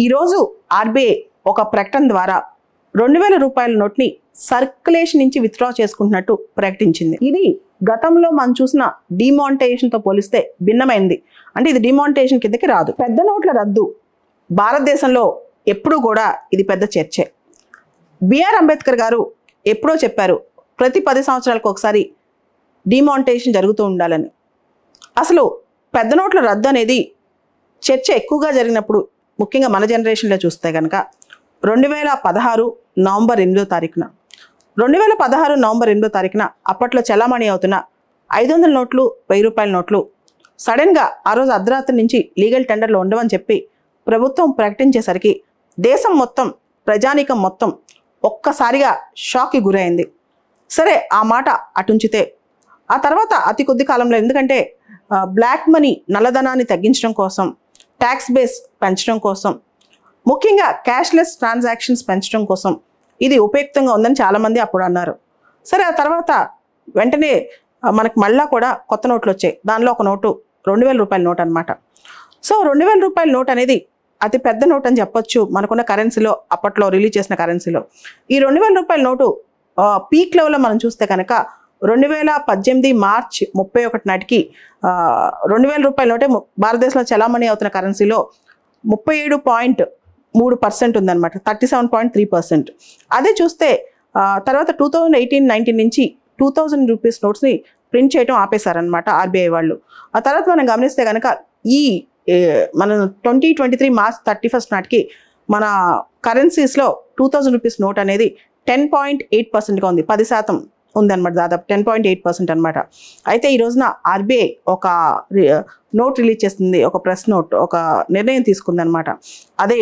ఈరోజు ఆర్బీఐ ఒక ప్రకటన ద్వారా రెండు వేల రూపాయల నోట్ని సర్క్యులేషన్ నుంచి విత్డ్రా చేసుకుంటున్నట్టు ప్రకటించింది ఇది గతంలో మనం చూసిన డిమానిటైజేషన్తో పోలిస్తే భిన్నమైంది అంటే ఇది డిమానిటైజేషన్ కిందకి రాదు పెద్ద నోట్ల రద్దు భారతదేశంలో ఎప్పుడూ కూడా ఇది పెద్ద చర్చే బిఆర్ అంబేద్కర్ గారు ఎప్పుడో చెప్పారు ప్రతి పది సంవత్సరాలకు ఒకసారి డిమానిటైజేషన్ జరుగుతూ ఉండాలని అసలు పెద్ద నోట్ల రద్దు అనేది చర్చ ఎక్కువగా జరిగినప్పుడు ముఖ్యంగా మన జనరేషన్లో చూస్తే కనుక రెండు వేల పదహారు నవంబర్ ఎనిమిదో తారీఖున రెండు వేల పదహారు నవంబర్ ఎనిమిదో తారీఖున అప్పట్లో చలామణి అవుతున్న ఐదు వందల నోట్లు వెయ్యి రూపాయల నోట్లు సడన్గా ఆ రోజు అర్ధరాత్రి నుంచి లీగల్ టెండర్లో ఉండవని చెప్పి ప్రభుత్వం ప్రకటించేసరికి దేశం మొత్తం ప్రజానీకం మొత్తం ఒక్కసారిగా షాక్కి గురైంది సరే ఆ మాట అటుంచితే ఆ తర్వాత అతి కొద్ది కాలంలో ఎందుకంటే ఆ, బ్లాక్ మనీ నల్లధనాన్ని తగ్గించడం కోసం ట్యాక్స్ బేస్ పెంచడం కోసం ముఖ్యంగా క్యాష్లెస్ ట్రాన్సాక్షన్స్ పెంచడం కోసం ఇది ఉపయుక్తంగా ఉందని చాలామంది అప్పుడు అన్నారు సరే ఆ తర్వాత వెంటనే ఆ, మనకి మళ్ళా కూడా కొత్త నోట్లు వచ్చాయి దానిలో ఒక నోటు రెండు వేల రూపాయల నోట్ అనమాట సో రెండు వేల రూపాయల నోట్ అనేది అతి పెద్ద నోట్ అని చెప్పొచ్చు మనకున్న కరెన్సీలో అప్పట్లో రిలీజ్ చేసిన కరెన్సీలో ఈ రెండు వేల రూపాయల నోటు పీక్ లెవెల్లో మనం చూస్తే కనుక రెండు వేల పద్దెనిమిది మార్చ్ ముప్పై ఒకటి నాటికి ఆ, రెండు వేల రూపాయల నోటే ము- భారతదేశంలో చలామణి అవుతున్న కరెన్సీలో ముప్పై ఏడు పాయింట్ మూడు పర్సెంట్ ఉందన్నమాట thirty seven point three percent అదే చూస్తే ఆ, తర్వాత టూ థౌజండ్ ఎయిటీన్ నైన్టీన్ నుంచి టూ థౌజండ్ రూపీస్ నోట్స్ని ప్రింట్ చేయడం ఆపేశారనమాట ఆర్బీఐ వాళ్ళు ఆ తర్వాత మనం గమనిస్తే కనుక ఈ ఏ, మన twenty twenty three March thirty first నాటికి మన కరెన్సీస్లో టూ థౌజండ్ రూపీస్ నోట్ అనేది టెన్ పాయింట్ ఎయిట్ పర్సెంట్గా ఉంది పది శాతం ఉందన్నమాట దాదాపు టెన్ పాయింట్ ఎయిట్ పర్సెంట్ అనమాట అయితే ఈ రోజున ఆర్బీఐ ఒక రి- నోట్ రిలీజ్ చేస్తుంది ఒక ప్రెస్ నోట్ ఒక నిర్ణయం తీసుకుందనమాట అదే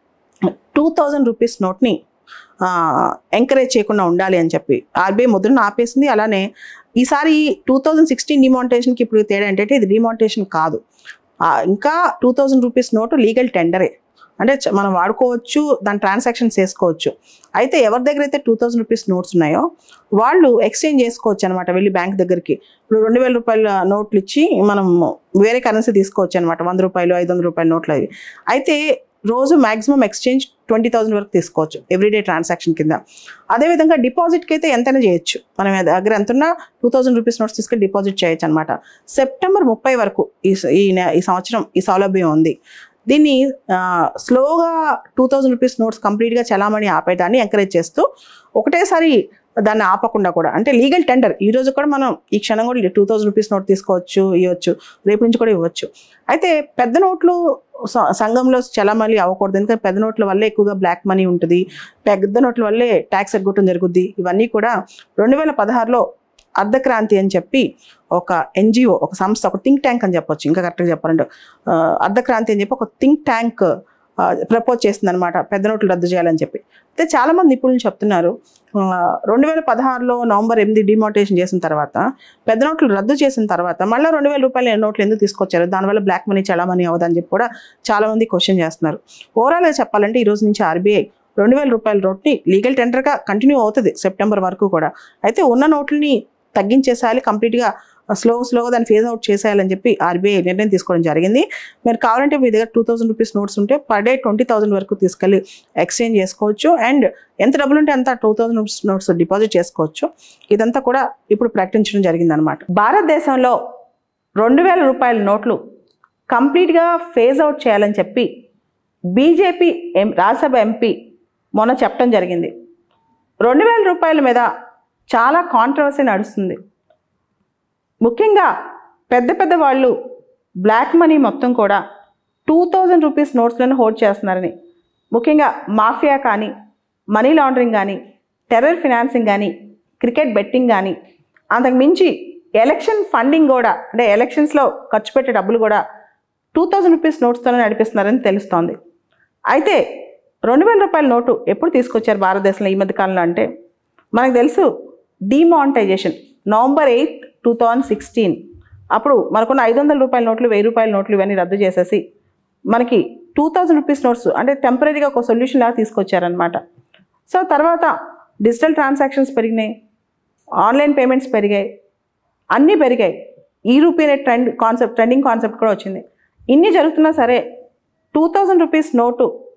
టూ థౌజండ్ రూపీస్ నోట్ని ఎంకరేజ్ చేయకుండా ఉండాలి అని చెప్పి ఆర్బీఐ ముద్రను ఆపేసింది అలానే ఈసారి టూ థౌజండ్ సిక్స్టీన్ డిమానిటేషన్కి ఇప్పుడు తేడా ఏంటంటే ఇది డిమానిటేషన్ కాదు ఆ, ఇంకా two thousand rupees note legal టెండరే అంటే చ- మనం వాడుకోవచ్చు దాని ట్రాన్సాక్షన్స్ చేసుకోవచ్చు అయితే ఎవరి దగ్గర అయితే టూ థౌజండ్ రూపీస్ నోట్స్ ఉన్నాయో వాళ్ళు ఎక్స్చేంజ్ చేసుకోవచ్చు అనమాట వెళ్ళి బ్యాంక్ దగ్గరికి ఇప్పుడు రెండు వేల రూపాయల నోట్లు ఇచ్చి మనం వేరే కరెన్సీ తీసుకోవచ్చు అనమాట వంద రూపాయలు ఐదు వందల రూపాయల నోట్లు అవి అయితే రోజు మాక్సిమం ఎక్స్చేంజ్ ట్వంటీ థౌసండ్ వరకు తీసుకోవచ్చు ఎవ్రీడే ట్రాన్సాక్షన్ కింద అదేవిధంగా డిపాజిట్కి అయితే ఎంతైనా చేయొచ్చు మనం దగ్గర ఎంత ఉన్నా టూ థౌసండ్ రూపీస్ నోట్స్ తీసుకెళ్ళి డిపాజిట్ చేయొచ్చు అనమాట సెప్టెంబర్ ముప్పై వరకు ఈ స- ఈ నె- ఈ సంవత్సరం ఈ సౌలభ్యం ఉంది దీన్ని ఆ, స్లోగా టూ థౌజండ్ రూపీస్ నోట్స్ కంప్లీట్గా చలామణి ఆపేదాన్ని ఎంకరేజ్ చేస్తూ ఒకటేసారి దాన్ని ఆపకుండా కూడా అంటే లీగల్ టెండర్ ఈ రోజు కూడా మనం ఈ క్షణం కూడా టూ థౌజండ్ రూపీస్ నోట్ తీసుకోవచ్చు ఇవ్వచ్చు రేపు నుంచి కూడా ఇవ్వచ్చు అయితే పెద్ద నోట్లు స- సంఘంలో చలామణి అవ్వకూడదు ఎందుకంటే పెద్ద నోట్ల వల్లే ఎక్కువగా బ్లాక్ మనీ ఉంటుంది పెద్ద నోట్ల వల్లే ట్యాక్స్ ఎగ్గొట్టడం జరుగుద్ది ఇవన్నీ కూడా రెండు వేల పదహారులో అర్ధక్రాంతి అని చెప్పి ఒక ఎన్జిఓ ఒక సంస్థ ఒక థింక్ ట్యాంక్ అని చెప్పొచ్చు ఇంకా కరెక్ట్గా చెప్పాలంటే ఆ, అర్ధక్రాంతి అని చెప్పి ఒక థింక్ ట్యాంక్ ప్రపోజ్ చేస్తుంది అనమాట పెద్ద నోట్లు రద్దు చేయాలని చెప్పి అయితే చాలామంది నిపుణులు చెప్తున్నారు రెండు వేల పదహారులో నవంబర్ ఎనిమిది డిమోటేషన్ చేసిన తర్వాత పెద్ద నోట్లు రద్దు చేసిన తర్వాత మళ్ళీ రెండు వేల రూపాయల నోట్లు ఎందుకు తీసుకొచ్చారు దానివల్ల బ్లాక్ మనీ చాలా మనీ అవ్వదని చెప్పి కూడా చాలామంది క్వశ్చన్ చేస్తున్నారు ఓవరాల్గా చెప్పాలంటే ఈ రోజు నుంచి ఆర్బీఐ రెండు వేల రూపాయల నోట్ని లీగల్ టెండర్గా కంటిన్యూ అవుతుంది సెప్టెంబర్ వరకు కూడా అయితే ఉన్న నోట్లని తగ్గించేసేయాలి కంప్లీట్గా స్లో స్లోగా దాన్ని ఫేజ్ అవుట్ చేసేయాలని చెప్పి ఆర్బీఐ నిర్ణయం తీసుకోవడం జరిగింది మీరు కావాలంటే మీ దగ్గర టూ థౌసండ్ రూపీస్ నోట్స్ ఉంటే పర్ డే ట్వంటీ థౌసండ్ వరకు తీసుకెళ్ళి ఎక్స్చేంజ్ చేసుకోవచ్చు అండ్ ఎంత డబ్బులు ఉంటే అంత two thousand rupees notes deposit చేసుకోవచ్చు ఇదంతా కూడా ఇప్పుడు ప్రకటించడం జరిగిందనమాట భారతదేశంలో రెండు వేల రూపాయల నోట్లు కంప్లీట్గా ఫేజ్ అవుట్ చేయాలని చెప్పి బీజేపీ ఎం రాజ్యసభ ఎంపీ మొన్న చెప్పడం జరిగింది రెండు వేల రూపాయల మీద చాలా కాంట్రవర్సీ నడుస్తుంది ముఖ్యంగా పెద్ద పెద్ద వాళ్ళు బ్లాక్ మనీ మొత్తం కూడా టూ థౌజండ్ రూపీస్ నోట్స్లను హోల్డ్ చేస్తున్నారని ముఖ్యంగా మాఫియా కానీ మనీ లాండరింగ్ కానీ టెర్రర్ ఫినాన్సింగ్ కానీ క్రికెట్ బెట్టింగ్ కానీ అంతకు మించి ఎలక్షన్ ఫండింగ్ కూడా అంటే ఎలక్షన్స్లో ఖర్చు పెట్టే డబ్బులు కూడా టూ థౌజండ్ రూపీస్ నోట్స్తోనే నడిపిస్తున్నారని తెలుస్తోంది అయితే రెండు వేల రూపాయల నోటు ఎప్పుడు తీసుకొచ్చారు భారతదేశంలో ఈ మధ్య కాలంలో అంటే మనకు తెలుసు demonetisation November eighth two thousand sixteen అప్పుడు మనకున్న ఐదు వందల రూపాయల నోట్లు వెయ్యి రూపాయల నోట్లు ఇవన్నీ రద్దు చేసేసి మనకి టూ థౌజండ్ రూపీస్ నోట్స్ అంటే టెంపరీగా ఒక సొల్యూషన్ లాగా తీసుకొచ్చారనమాట సో తర్వాత డిజిటల్ ట్రాన్సాక్షన్స్ పెరిగినాయి ఆన్లైన్ పేమెంట్స్ పెరిగాయి అన్నీ పెరిగాయి ఈ రూపీ అనే ట్రెండ్ కాన్సెప్ట్ ట్రెండింగ్ కాన్సెప్ట్ కూడా వచ్చింది ఇన్ని జరుగుతున్నా సరే టూ థౌజండ్ రూపీస్ నోటు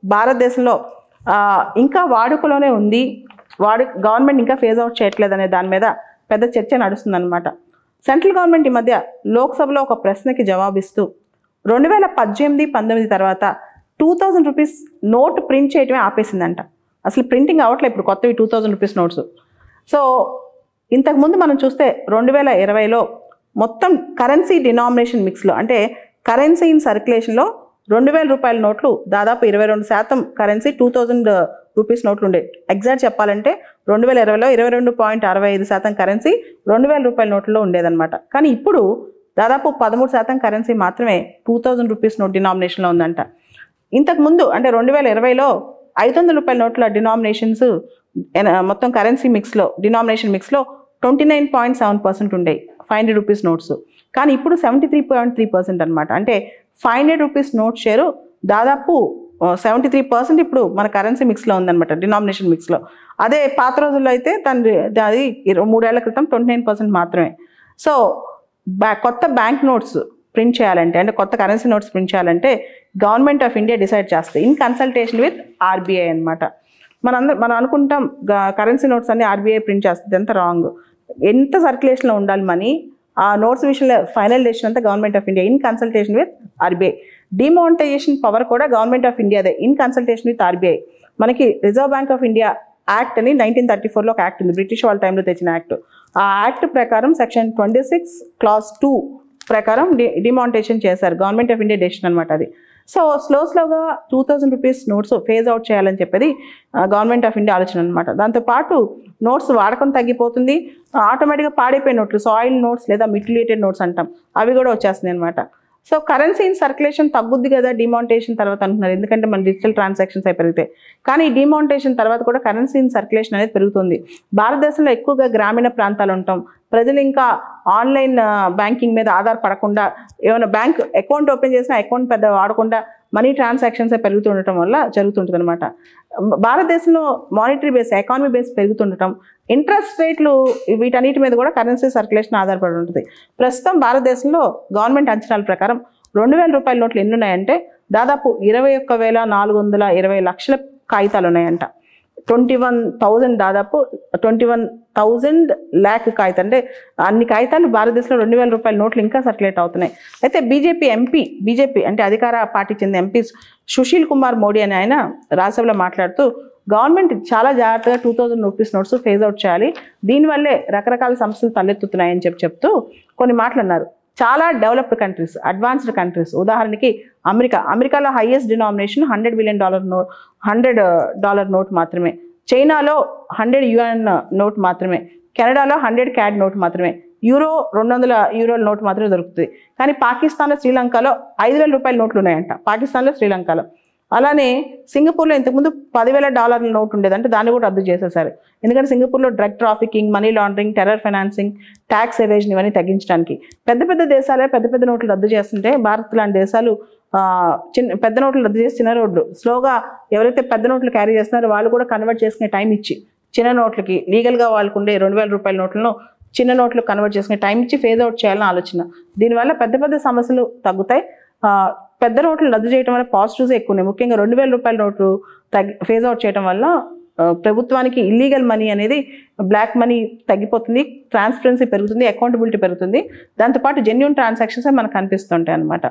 భారతదేశంలో ఆ, ఇంకా వాడుకలోనే ఉంది వాడు గవర్నమెంట్ ఇంకా ఫేజ్ అవుట్ చేయట్లేదు అనే దాని మీద పెద్ద చర్చ నడుస్తుందన్నమాట సెంట్రల్ గవర్నమెంట్ ఈ మధ్య లోక్సభలో ఒక ప్రశ్నకి జవాబిస్తూ రెండు వేల పద్దెనిమిది పంతొమ్మిది తర్వాత two thousand rupees note print చేయటమే ఆపేసిందంట అసలు ప్రింటింగ్ అవ్వట్లేదు ఇప్పుడు కొత్తవి two thousand rupees notes so ఇంతకుముందు మనం చూస్తే రెండు వేల ఇరవైలో మొత్తం కరెన్సీ డినామినేషన్ మిక్స్లో అంటే కరెన్సీ ఇన్ సర్క్యులేషన్లో రెండు వేల రూపాయల నోట్లు దాదాపు ఇరవై రెండు శాతం కరెన్సీ టూ థౌజండ్ రూపీస్ నోట్లు ఉండే ఎగ్జాక్ట్ చెప్పాలంటే రెండు వేల ఇరవైలో ఇరవై రెండు పాయింట్ అరవై ఐదు శాతం కరెన్సీ రెండు వేల రూపాయల నోట్లలో ఉండేదన్నమాట కానీ ఇప్పుడు దాదాపు పదమూడు శాతం కరెన్సీ మాత్రమే టూ థౌజండ్ రూపీస్ నోట్ డినామినేషన్లో ఉందంట ఇంతకు ముందు అంటే రెండు వేల ఇరవైలో ఐదు వందల రూపాయల నోట్ల డినామినేషన్స్ మొత్తం కరెన్సీ మిక్స్లో డినామినేషన్ మిక్స్లో twenty nine point seven percent ఉండేవి ఫైవ్ హండ్రెడ్ రూపీస్ నోట్స్ కానీ ఇప్పుడు seventy three point three percent అనమాట అంటే five hundred rupees note share దాదాపు సెవెంటీ త్రీ పర్సెంట్ ఇప్పుడు మన కరెన్సీ మిక్స్లో ఉందన్నమాట డినామినేషన్ మిక్స్లో అదే పాత రోజుల్లో అయితే దాని అది ఇరవై మూడేళ్ల క్రితం ట్వంటీ నైన్ పర్సెంట్ మాత్రమే సో బ్యా కొత్త బ్యాంక్ నోట్స్ ప్రింట్ చేయాలంటే అంటే కొత్త కరెన్సీ నోట్స్ ప్రింట్ చేయాలంటే గవర్నమెంట్ ఆఫ్ ఇండియా డిసైడ్ చేస్తుంది ఇన్ కన్సల్టేషన్ విత్ ఆర్బీఐ అనమాట మనందరం మనం అనుకుంటాం కరెన్సీ నోట్స్ అన్ని ఆర్బీఐ ప్రింట్ చేస్తుంది ఎంత రాంగ్ ఎంత సర్క్యులేషన్లో ఉండాలి మనీ ఆ నోట్స్ విషయంలో ఫైనల్ డెసిషన్ అంతా government of India in consultation with RBI demonetisation power కూడా గవర్నమెంట్ ఆఫ్ ఇండియాదే ఇన్ కన్సల్టేషన్ విత్ ఆర్బీఐ మనకి Reserve Bank of India Act అని నైన్టీన్ థర్టీ ఫోర్లో ఒక యాక్ట్ ఉంది బ్రిటిష్ వాళ్ళ టైంలో తెచ్చిన యాక్ట్ ఆ యాక్ట్ ప్రకారం section twenty six clause two ప్రకారం డి డిమానిటేషన్ చేశారు గవర్నమెంట్ ఆఫ్ ఇండియా డెసిషన్ అనమాట అది సో స్లో స్లోగా two thousand rupees notes phase out చేయాలని చెప్పేది గవర్నమెంట్ ఆఫ్ ఇండియా ఆలోచన అనమాట దాంతోపాటు నోట్స్ వాడకం తగ్గిపోతుంది ఆటోమేటిక్గా పాడైపోయిన నోట్లు సాయిల్ నోట్స్ లేదా మిటిలేటెడ్ నోట్స్ అంటాం అవి కూడా వచ్చేస్తున్నాయి అనమాట సో కరెన్సీ ఇన్ సర్క్యులేషన్ తగ్గుద్ది కదా డిమానిటేషన్ తర్వాత అంటున్నారు ఎందుకంటే మన డిజిటల్ ట్రాన్సాక్షన్స్ అయి పెరిగితే కానీ డిమానిటేషన్ తర్వాత కూడా కరెన్సీ ఇన్ సర్క్యులేషన్ అనేది పెరుగుతుంది భారతదేశంలో ఎక్కువగా గ్రామీణ ప్రాంతాలు ఉంటాం ప్రజలు ఇంకా ఆన్లైన్ బ్యాంకింగ్ మీద ఆధారపడకుండా ఏమైనా బ్యాంక్ అకౌంట్ ఓపెన్ చేసినా అకౌంట్ పెద్ద వాడకుండా మనీ ట్రాన్సాక్షన్స్ పెరుగుతుండటం వల్ల జరుగుతుంటుంది అనమాట భారతదేశంలో మానిటరీ బేస్ ఎకానమీ బేస్ పెరుగుతుండటం ఇంట్రెస్ట్ రేట్లు వీటన్నిటి మీద కూడా కరెన్సీ సర్క్యులేషన్ ఆధారపడి ఉంటుంది ప్రస్తుతం భారతదేశంలో గవర్నమెంట్ అంచనాల ప్రకారం రెండు వేల రూపాయల నోట్లు ఎన్ని ఉన్నాయంటే దాదాపు ఇరవై ఒక్క వేల నాలుగు వందల ఇరవై లక్షల కాగితాలు ఉన్నాయంట ట్వంటీ వన్ థౌజండ్ దాదాపు ట్వంటీ వన్ థౌజండ్ ల్యాక్ కాగితం అంటే అన్ని కాగితాలు భారతదేశంలో రెండు వేల రూపాయల నోట్లు ఇంకా సర్క్యులేట్ అవుతున్నాయి అయితే బీజేపీ ఎంపీ బీజేపీ అంటే అధికార పార్టీకి చెందిన ఎంపీ సుశీల్ కుమార్ మోడీ అని ఆయన రాజ్యసభలో మాట్లాడుతూ గవర్నమెంట్ చాలా జాగ్రత్తగా two thousand rupees notes phase out చేయాలి దీనివల్లే రకరకాల సమస్యలు తలెత్తుతున్నాయని చెప్పి చెప్తూ కొన్ని మాటలు అన్నారు చాలా డెవలప్డ్ కంట్రీస్ అడ్వాన్స్డ్ కంట్రీస్ ఉదాహరణకి అమెరికా అమెరికాలో highest denomination hundred billion dollar note hundred dollar note మాత్రమే చైనాలో హండ్రెడ్ యుఎన్ నోట్ మాత్రమే కెనడాలో హండ్రెడ్ క్యాడ్ నోట్ మాత్రమే యూరో రెండు వందల యూరోల నోట్ మాత్రమే దొరుకుతుంది కానీ పాకిస్తాన్లో శ్రీలంకలో ఐదు వేల రూపాయల నోట్లు ఉన్నాయంట పాకిస్తాన్లో శ్రీలంకలో అలానే సింగపూర్లో ఇంతకుముందు పదివేల డాలర్ల నోట్ ఉండేది అంటే దాన్ని కూడా రద్దు చేసేసారు ఎందుకంటే సింగపూర్లో drug trafficking money laundering terror financing tax evasion ఇవన్నీ తగ్గించడానికి పెద్ద పెద్ద దేశాలే పెద్ద పెద్ద నోట్లు రద్దు చేస్తుంటే భారత్ లాంటి దేశాలు ఆ, చిన్న పెద్ద నోట్లు రద్దు చేసి చిన్న రోడ్లు స్లోగా ఎవరైతే పెద్ద నోట్లు క్యారీ చేస్తున్నారో వాళ్ళు కూడా కన్వర్ట్ చేసుకునే టైం ఇచ్చి చిన్న నోట్లకి లీగల్గా వాళ్ళకు ఉండే రెండు వేల రూపాయల నోట్లను చిన్న నోట్లు కన్వర్ట్ చేసుకునే టైం ఇచ్చి ఫేజ్ అవుట్ చేయాలని ఆలోచన దీనివల్ల పెద్ద పెద్ద సమస్యలు తగ్గుతాయి ఆ, పెద్ద నోట్లు రద్దు చేయడం వల్ల పాజిటివ్స్ ఎక్కువ ఉన్నాయి ముఖ్యంగా రెండు వేల రూపాయల నోట్లు తగ్గి ఫేజ్ అవుట్ చేయడం వల్ల ఆ, ప్రభుత్వానికి ఇల్లీగల్ మనీ అనేది బ్లాక్ మనీ తగ్గిపోతుంది ట్రాన్స్పరెన్సీ పెరుగుతుంది అకౌంటబిలిటీ పెరుగుతుంది దాంతోపాటు జెన్యున్ ట్రాన్సాక్షన్స్ మనకు కనిపిస్తుంటాయి అనమాట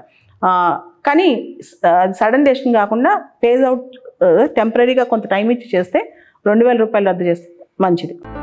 కానీ సడన్ డెసిషన్ కాకుండా ఫేజ్ అవుట్ టెంపరీగా కొంత టైం ఇచ్చి చేస్తే రెండు వేల రూపాయలు రద్దు చేస్తే మంచిది